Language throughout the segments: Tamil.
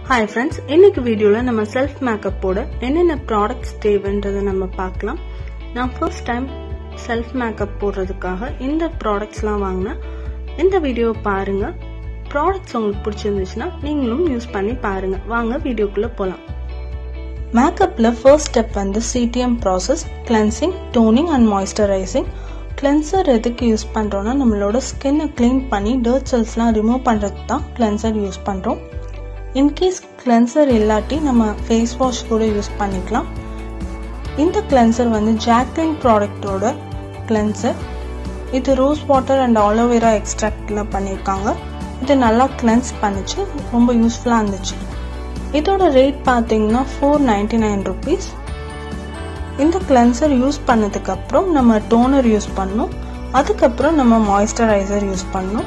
ஹாய் ஃப்ரெண்ட்ஸ் இன்னைக்கு வீடியோவில் நம்ம செல்ஃப் மேக்கப்போட என்னென்ன ப்ராடக்ட்ஸ் தேவைன்றதை நம்ம பார்க்கலாம் நான் ஃபர்ஸ்ட் டைம் செல்ஃப் மேக்கப் போடுறதுக்காக இந்த ப்ராடக்ட்ஸ்லாம் வாங்கினேன் இந்த வீடியோ பாருங்க ப்ராடக்ட்ஸ் உங்களுக்கு பிடிச்சிருந்துச்சுன்னா நீங்களும் யூஸ் பண்ணி பாருங்க வாங்க வீடியோக்குள்ளே போகலாம் மேக்கப்பில் ஃபர்ஸ்ட் ஸ்டெப் வந்து CTM process cleansing toning and moisturising cleanser எதுக்கு யூஸ் பண்ணுறோன்னா நம்மளோட ஸ்கின்னை க்ளீன் பண்ணி டர்ட் செல்ஸ்லாம் ரிமூவ் பண்ணுறதுக்கு தான் கிளென்சர் யூஸ் பண்ணுறோம் இன்கேஸ் கிளென்சர் இல்லாட்டி நம்ம ஃபேஸ் வாஷ் கூட யூஸ் பண்ணிக்கலாம் இந்த கிளென்சர் வந்து ஜாக்லின் ப்ராடக்டோட கிளென்சர் இது ரோஸ் வாட்டர் அண்ட் ஆலோவேரா எக்ஸ்ட்ராக்டில் பண்ணியிருக்காங்க இது நல்லா கிளென்ஸ் பண்ணிச்சு ரொம்ப யூஸ்ஃபுல்லாக இருந்துச்சு இதோட ரேட் பார்த்தீங்கன்னா ஃபோர் நைன்டி நைன் ருபீஸ் இந்த கிளென்சர் யூஸ் பண்ணதுக்கப்புறம் நம்ம டோனர் யூஸ் பண்ணணும் அதுக்கப்புறம் நம்ம மாய்ஸ்சரைசர் யூஸ் பண்ணணும்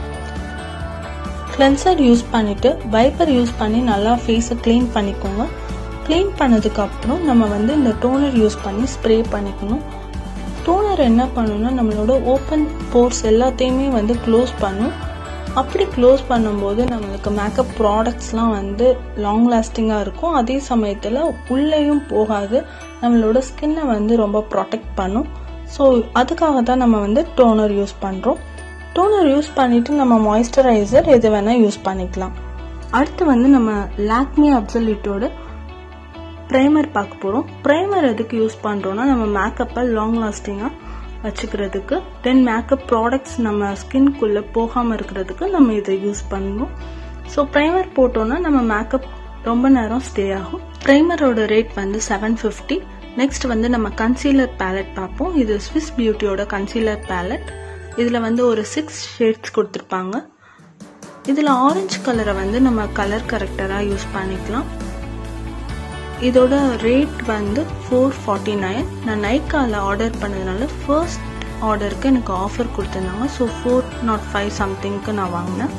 கிளென்சர் யூஸ் பண்ணிவிட்டு வைப்பர் யூஸ் பண்ணி நல்லா ஃபேஸை க்ளீன் பண்ணிக்கோங்க க்ளீன் பண்ணதுக்கப்புறம் நம்ம வந்து இந்த டோனர் யூஸ் பண்ணி ஸ்ப்ரே பண்ணிக்கணும் டோனர் என்ன பண்ணணும்னா நம்மளோட ஓப்பன் போர்ஸ் எல்லாத்தையுமே வந்து க்ளோஸ் பண்ணும் அப்படி க்ளோஸ் பண்ணும்போது நம்மளுக்கு மேக்கப் ப்ராடக்ட்ஸ்லாம் வந்து லாங் லாஸ்டிங்காக இருக்கும் அதே சமயத்தில் உள்ளேயும் போகாது நம்மளோட ஸ்கின்னை வந்து ரொம்ப ப்ரொடெக்ட் பண்ணும் ஸோ அதுக்காக தான் நம்ம வந்து டோனர் யூஸ் பண்ணுறோம் டோனர் யூஸ் பண்ணிவிட்டு நம்ம மாய்ஸ்சரைசர் எது வேணால் யூஸ் பண்ணிக்கலாம் அடுத்து வந்து நம்ம லாக்மி அப்சல்யூட்டோட ப்ரைமர் பார்க்க போகிறோம் ப்ரைமர் எதுக்கு யூஸ் பண்ணுறோன்னா நம்ம மேக்கப்பை லாங் லாஸ்டிங்காக வச்சுக்கிறதுக்கு தென் மேக்கப் ப்ராடக்ட்ஸ் நம்ம ஸ்கின்குள்ளே போகாமல் இருக்கிறதுக்கு நம்ம இதை யூஸ் பண்ணணும் ஸோ ப்ரைமர் போட்டோன்னா நம்ம மேக்கப் ரொம்ப நேரம் ஸ்டே ஆகும் ப்ரைமரோட ரேட் வந்து செவன் ஃபிஃப்டி நெக்ஸ்ட் வந்து நம்ம கன்சீலர் பேலட் பார்ப்போம் இது ஸ்விஸ் பியூட்டியோட கன்சீலர் பேலட் இதில் வந்து ஒரு சிக்ஸ் ஷேட்ஸ் கொடுத்துருப்பாங்க இதில் ஆரஞ்சு கலரை வந்து நம்ம கலர் கரெக்டராக யூஸ் பண்ணிக்கலாம் இதோட ரேட் வந்து ஃபோர் ஃபார்ட்டி நைன் நான் நைக்காவில் ஆர்டர் பண்ணதுனால ஃபர்ஸ்ட் ஆர்டருக்கு எனக்கு ஆஃபர் கொடுத்துருந்தாங்க ஸோ ஃபோர் நாட் ஃபைவ் சம்திங்க்கு நான் வாங்கினேன்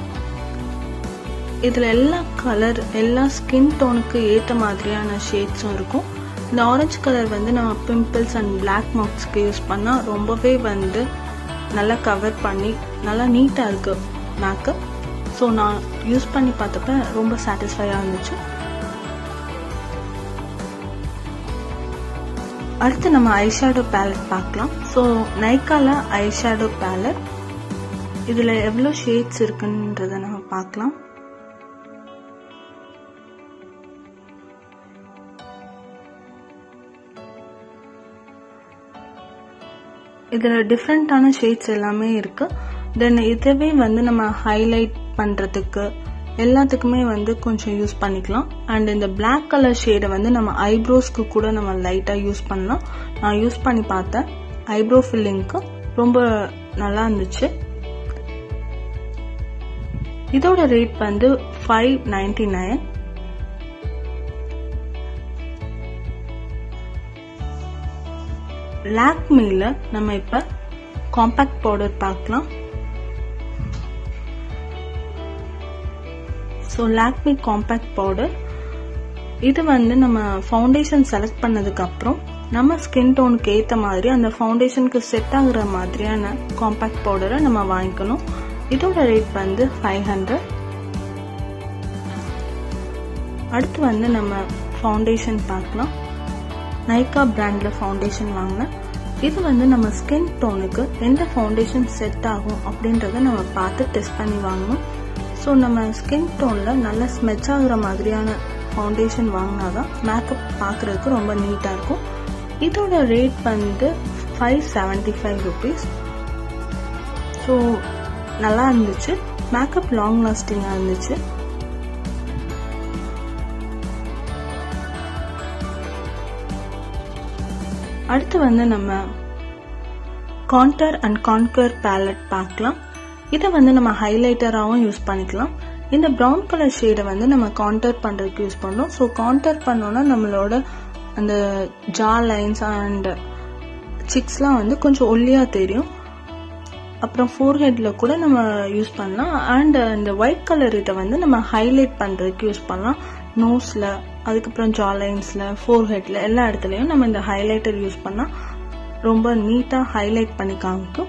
இதில் எல்லா கலர் எல்லா ஸ்கின் டோனுக்கு ஏற்ற மாதிரியான ஷேட்ஸும் இருக்கும் இந்த ஆரஞ்சு கலர் வந்து நம்ம பிம்பிள்ஸ் அண்ட் பிளாக் மார்க்ஸ்க்கு யூஸ் பண்ணால் ரொம்பவே வந்து நல்லா கவர் பண்ணி நல்லா நீட்டாக இருக்கு மேக்கப் ஸோ நான் யூஸ் பண்ணி பார்த்தப்ப ரொம்ப சாட்டிஸ்ஃபையாக இருந்துச்சு அடுத்து நம்ம ஐஷேடோ பேலட் பார்க்கலாம் ஸோ நைக்கால ஐஷேடோ பேலட் இதில் எவ்வளோ ஷேட்ஸ் இருக்குன்றத நம்ம பார்க்கலாம் இதில் டிஃப்ரெண்ட்டான ஷேட்ஸ் எல்லாமே இருக்கு தென் இதுவே வந்து நம்ம ஹைலைட் பண்ணுறதுக்கு எல்லாத்துக்குமே வந்து கொஞ்சம் யூஸ் பண்ணிக்கலாம் அண்ட் இந்த பிளாக் கலர் ஷேடை வந்து நம்ம ஐப்ரோஸ்க்கு கூட நம்ம லைட்டாக யூஸ் பண்ணலாம் நான் யூஸ் பண்ணி பார்த்தேன் ஐப்ரோ ஃபில்லிங்க்கு ரொம்ப நல்லா இருந்துச்சு இதோட ரேட் வந்து ஃபைவ் நைன்டி நைன் லாக்மியில் நம்ம இப்போ காம்பேக்ட் பவுடர் பார்க்கலாம் ஸோ லாக்மி காம்பேக்ட் பவுடர் இது வந்து நம்ம ஃபவுண்டேஷன் செலக்ட் பண்ணதுக்கப்புறம் நம்ம ஸ்கின் டோனுக்கு ஏற்ற மாதிரி அந்த ஃபவுண்டேஷனுக்கு செட் ஆகுற மாதிரியான காம்பேக்ட் பவுடரை நம்ம வாங்கிக்கணும் இதோட ரேட் வந்து ஃபைவ் ஹண்ட்ரட் அடுத்து வந்து நம்ம ஃபவுண்டேஷன் பார்க்கலாம் நைக்கா பிராண்டில் ஃபவுண்டேஷன் வாங்கினேன் இது வந்து நம்ம ஸ்கின் டோனுக்கு எந்த ஃபவுண்டேஷன் செட் ஆகும் அப்படின்றத நம்ம பார்த்து டெஸ்ட் பண்ணி வாங்கணும் ஸோ நம்ம ஸ்கின் டோனில் நல்லா ஸ்மெச் ஆகுற மாதிரியான ஃபவுண்டேஷன் வாங்கினா தான் மேக்கப் பார்க்குறதுக்கு ரொம்ப நீட்டாக இருக்கும் இதோட ரேட் வந்து five seventy five rupees so நல்லா இருந்துச்சு மேக்கப் லாங் லாஸ்டிங்காக இருந்துச்சு அடுத்து வந்து நம்ம கான்டர் அண்ட் கான்கர் பேலட் பார்க்கலாம் இதை வந்து நம்ம ஹைலைட்டராகவும் யூஸ் பண்ணிக்கலாம் இந்த ப்ரௌன் கலர் ஷேடை வந்து நம்ம கான்டர் பண்ணுறதுக்கு யூஸ் பண்ணுறோம் ஸோ கான்டர் பண்ணோன்னா நம்மளோட அந்த ஜா லைன்ஸ் அண்ட் சிக்ஸ்லாம் வந்து கொஞ்சம் ஒல்லியாக தெரியும் அப்புறம் ஃபோர்ஹெட்டில் கூட நம்ம யூஸ் பண்ணலாம் அண்ட் இந்த ஒயிட் கலர் இதை வந்து நம்ம ஹைலைட் பண்ணுறதுக்கு யூஸ் பண்ணலாம் நோஸில் அதுக்கப்புறம் ஜா லைன்ஸில் ஃபோர்ஹெட்டில் எல்லா இடத்துலையும் நம்ம இந்த ஹைலைட்டர் யூஸ் பண்ணால் ரொம்ப நீட்டாக ஹைலைட் பண்ணி காமிக்கும்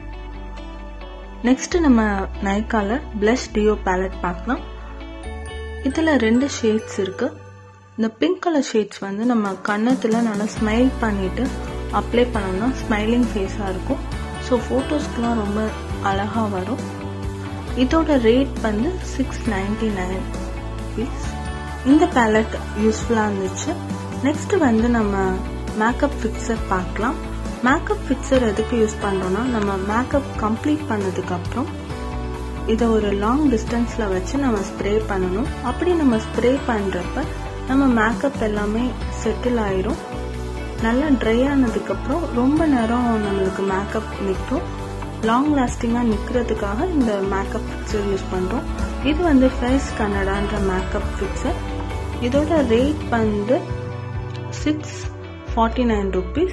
நெக்ஸ்ட் நம்ம நைக்கால பிளஷ் டியோ பேலட் பார்க்கலாம் இதில் ரெண்டு ஷேட்ஸ் இருக்குது இந்த பிங்க் கலர் ஷேட்ஸ் வந்து நம்ம கன்னத்தில் நல்லா ஸ்மைல் பண்ணிவிட்டு அப்ளை பண்ணோம்னா ஸ்மைலிங் ஃபேஸாக இருக்கும் ஸோ ஃபோட்டோஸ்க்கெலாம் ரொம்ப அழகாக வரும் இதோட ரேட் வந்து சிக்ஸ் நைன்டி நைன் ருபீஸ் இந்த பேலட் யூஸ்ஃபுல்லாக இருந்துச்சு நெக்ஸ்ட் வந்து நம்ம மேக்கப் ஃபிக்சர் பார்க்கலாம் மேக்கப் ஃபிக்சர் எதுக்கு யூஸ் பண்ணுறோன்னா நம்ம மேக்கப் கம்ப்ளீட் பண்ணதுக்கப்புறம் இதை ஒரு லாங் டிஸ்டன்ஸில் வச்சு நம்ம ஸ்ப்ரே பண்ணணும் அப்படி நம்ம ஸ்ப்ரே பண்ணுறப்ப நம்ம மேக்கப் எல்லாமே செட்டில் ஆயிரும் நல்லா ட்ரை ஆனதுக்கப்புறம் ரொம்ப நேரம் நம்மளுக்கு மேக்கப் நிற்கும் லாங் லாஸ்டிங்காக நிற்கிறதுக்காக இந்த மேக்கப் ஃபிக்சர் யூஸ் பண்ணுறோம் இது வந்து ஃபேஸ் கன்னடான்ற மேக்கப் ஃபிக்சர் இதோட ரேட் வந்து சிக்ஸ் ஃபார்ட்டி நைன் ருபீஸ்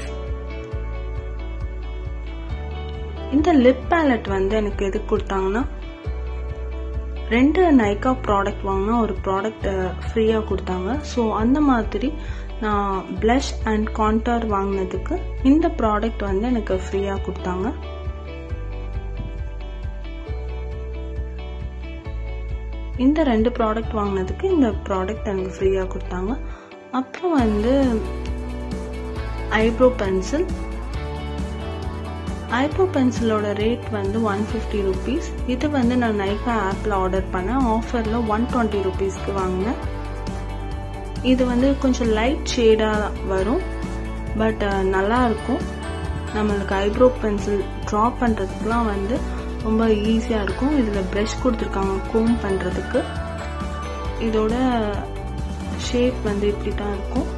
இந்த லிப் பேலட் வந்து எனக்கு எது கொடுத்தாங்கன்னா ரெண்டு நைக்கா ப்ராடக்ட் வாங்கினா ஒரு ப்ராடக்ட் ஃப்ரீயாக கொடுத்தாங்க ஸோ அந்த மாதிரி நான் ப்ளஷ் அண்ட் கான்டார் வாங்கினதுக்கு இந்த ப்ராடக்ட் வந்து எனக்கு ஃப்ரீயாக கொடுத்தாங்க இந்த ரெண்டு ப்ராடக்ட் வாங்கினதுக்கு இந்த ப்ராடக்ட் எனக்கு ஃப்ரீயாக கொடுத்தாங்க அப்புறம் வந்து ஐப்ரோ பென்சில் ஐப்ரோ பென்சிலோட ரேட் வந்து ஒன் ஃபிஃப்டி ருபீஸ் இது வந்து நான் நைக்கா ஆப்பில் ஆர்டர் பண்ணேன் ஆஃபரில் ஒன் டுவெண்ட்டி ருபீஸ்க்கு வாங்கினேன் இது வந்து கொஞ்சம் லைட் ஷேடாக வரும் பட் நல்லா இருக்கும் நம்மளுக்கு ஐப்ரோ பென்சில் ட்ரா பண்ணுறதுக்குலாம் வந்து ரொம்ப ஈஸியாக இருக்கும் இதில் ப்ரஷ் கொடுத்துருக்காங்க கோம் பண்ணுறதுக்கு இதோட ஷேப் வந்து இப்படி தான் இருக்கும்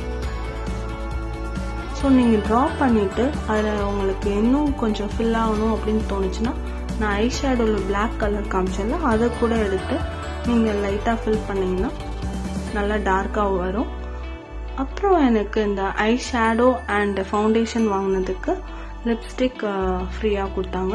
ஸோ நீங்கள் ட்ரா பண்ணிவிட்டு அதில் உங்களுக்கு இன்னும் கொஞ்சம் ஃபில் ஆகணும் அப்படின்னு தோணுச்சுன்னா நான் ஐ ஷேடோவில் பிளாக் கலர் காமிச்சேன்ல அதை கூட எடுத்து நீங்கள் லைட்டாக ஃபில் பண்ணிங்கன்னா நல்லா டார்க்காக வரும் அப்புறம் எனக்கு இந்த ஐ ஷேடோ அண்ட் ஃபவுண்டேஷன் வாங்கினதுக்கு லிப்ஸ்டிக் ஃப்ரீயாக கொடுத்தாங்க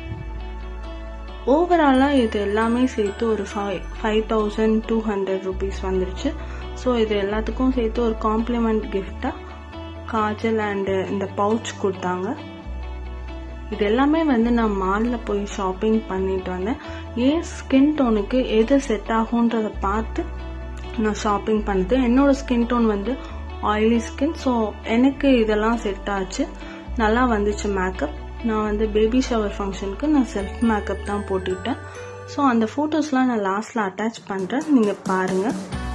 ஓவராலாக இது எல்லாமே சேர்த்து ஒரு five five thousand two hundred rupees வந்துருச்சு ஸோ இது எல்லாத்துக்கும் சேர்த்து ஒரு காம்ப்ளிமெண்ட் கிஃப்டாக காஜல் அண்டு இந்த பவுச் கொடுத்தாங்க இது எல்லாமே வந்து நான் மாலில் போய் ஷாப்பிங் பண்ணிட்டு வந்தேன் ஏன் ஸ்கின் டோனுக்கு எது செட் ஆகுன்றதை பார்த்து நான் ஷாப்பிங் பண்ணது என்னோட ஸ்கின் டோன் வந்து ஆயிலி ஸ்கின் ஸோ எனக்கு இதெல்லாம் செட் ஆச்சு நல்லா வந்துச்சு மேக்கப் நான் வந்து பேபி ஷவர் ஃபங்க்ஷனுக்கு நான் செல்ஃப் மேக்கப் தான் போட்டுக்கிட்டேன் ஸோ அந்த ஃபோட்டோஸ்லாம் நான் லாஸ்ட்டில் அட்டாச் பண்ணுறேன் நீங்கள் பாருங்கள்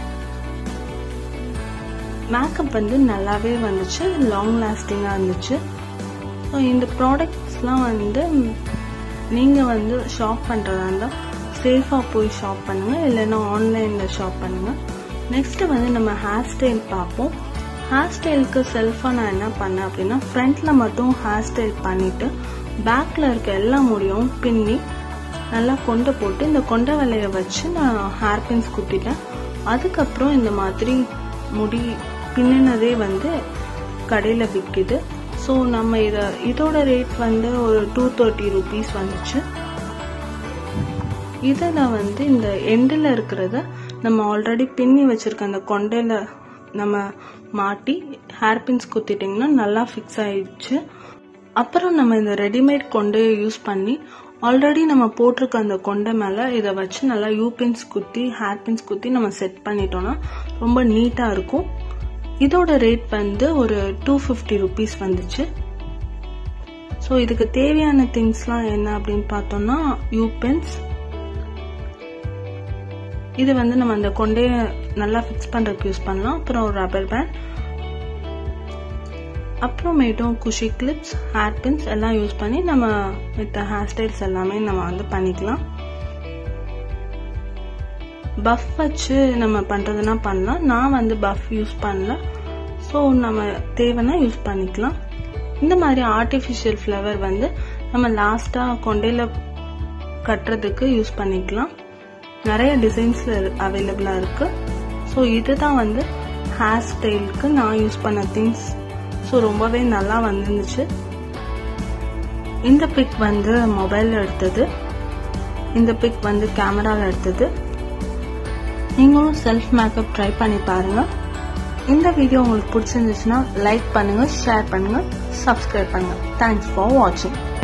மேக்கப் வந்து நல்லாவே வந்துச்சு லாங் லாஸ்டிங்காக இருந்துச்சு ஸோ இந்த ப்ராடக்ட்ஸ்லாம் வந்து நீங்கள் வந்து ஷாப் பண்ணுறதா இருந்தால் சேஃபாக போய் ஷாப் பண்ணுங்கள் இல்லைன்னா ஆன்லைனில் ஷாப் பண்ணுங்கள் நெக்ஸ்ட்டு வந்து நம்ம ஹேர் ஸ்டைல் பார்ப்போம் ஹேர் ஸ்டைலுக்கு செல்ஃபாக நான் என்ன பண்ணேன் அப்படின்னா ஃப்ரண்ட்டில் மட்டும் ஹேர் ஸ்டைல் பண்ணிவிட்டு பேக்கில் இருக்க எல்லா முடியும் பின்னி நல்லா கொண்டை போட்டு இந்த கொண்டை வலையை வச்சு நான் ஹேர் பின்ஸ் குத்திட்டேன் அதுக்கப்புறம் இந்த மாதிரி முடி பின்னினதே வந்து கடையில் விற்கிது ஸோ நம்ம இதை இதோட ரேட் வந்து ஒரு டூ தேர்ட்டி ருபீஸ் வந்துச்சு இதில் வந்து இந்த எண்டில் இருக்கிறத நம்ம ஆல்ரெடி பின்னி வச்சுருக்க அந்த கொண்டையில் நம்ம மாட்டி ஹேர் பின்ஸ் குத்திட்டிங்கன்னா நல்லா ஃபிக்ஸ் ஆயிடுச்சு அப்புறம் நம்ம இந்த ரெடிமேட் கொண்டையை யூஸ் பண்ணி ஆல்ரெடி நம்ம போட்டிருக்க அந்த கொண்டை மேலே இதை வச்சு நல்லா யூ பின்ஸ் குத்தி ஹேர் பின்ஸ் குத்தி நம்ம செட் பண்ணிட்டோம்னா ரொம்ப நீட்டாக இருக்கும் இதோட ரேட் வந்து ஒரு டூ ஃபிஃப்டி ருபீஸ் வந்துச்சு ஸோ இதுக்கு தேவையான திங்ஸ்லாம் என்ன அப்படின்னு பார்த்தோம்னா யூ பென்ஸ் இது வந்து நம்ம அந்த கொண்டைய நல்லா ஃபிக்ஸ் பண்ணுறதுக்கு யூஸ் பண்ணலாம் அப்புறம் ஒரு ரப்பர் பேண்ட் அப்புறமேட்டும் குஷி கிளிப்ஸ் ஹேர் பின்ஸ் எல்லாம் யூஸ் பண்ணி நம்ம வித் ஹேர் ஸ்டைல்ஸ் எல்லாமே நம்ம வந்து பண்ணிக்கலாம் பஃப் வச்சு நம்ம பண்ணுறதுனா பண்ணலாம் நான் வந்து பஃப் யூஸ் பண்ணல ஸோ நம்ம தேவைன்னா யூஸ் பண்ணிக்கலாம் இந்த மாதிரி ஆர்டிஃபிஷியல் ஃப்ளவர் வந்து நம்ம லாஸ்ட்டாக கொண்டையில் கட்டுறதுக்கு யூஸ் பண்ணிக்கலாம் நிறைய டிசைன்ஸில் அவைலபிளாக இருக்குது ஸோ இதுதான் வந்து ஹேர் ஸ்டைலுக்கு நான் யூஸ் பண்ண திங்ஸ் ஸோ ரொம்பவே நல்லா வந்துருந்துச்சு இந்த பிக் வந்து மொபைலில் எடுத்தது இந்த பிக் வந்து கேமராவில் எடுத்தது நீங்களும் செல்ஃப் மேக்கப் ட்ரை பண்ணி பாருங்கள் இந்த வீடியோ உங்களுக்கு பிடிச்சிருந்துச்சுன்னா லைக் பண்ணுங்கள் ஷேர் பண்ணுங்கள் சப்ஸ்கிரைப் பண்ணுங்கள் தேங்க்ஸ் ஃபார் வாட்சிங்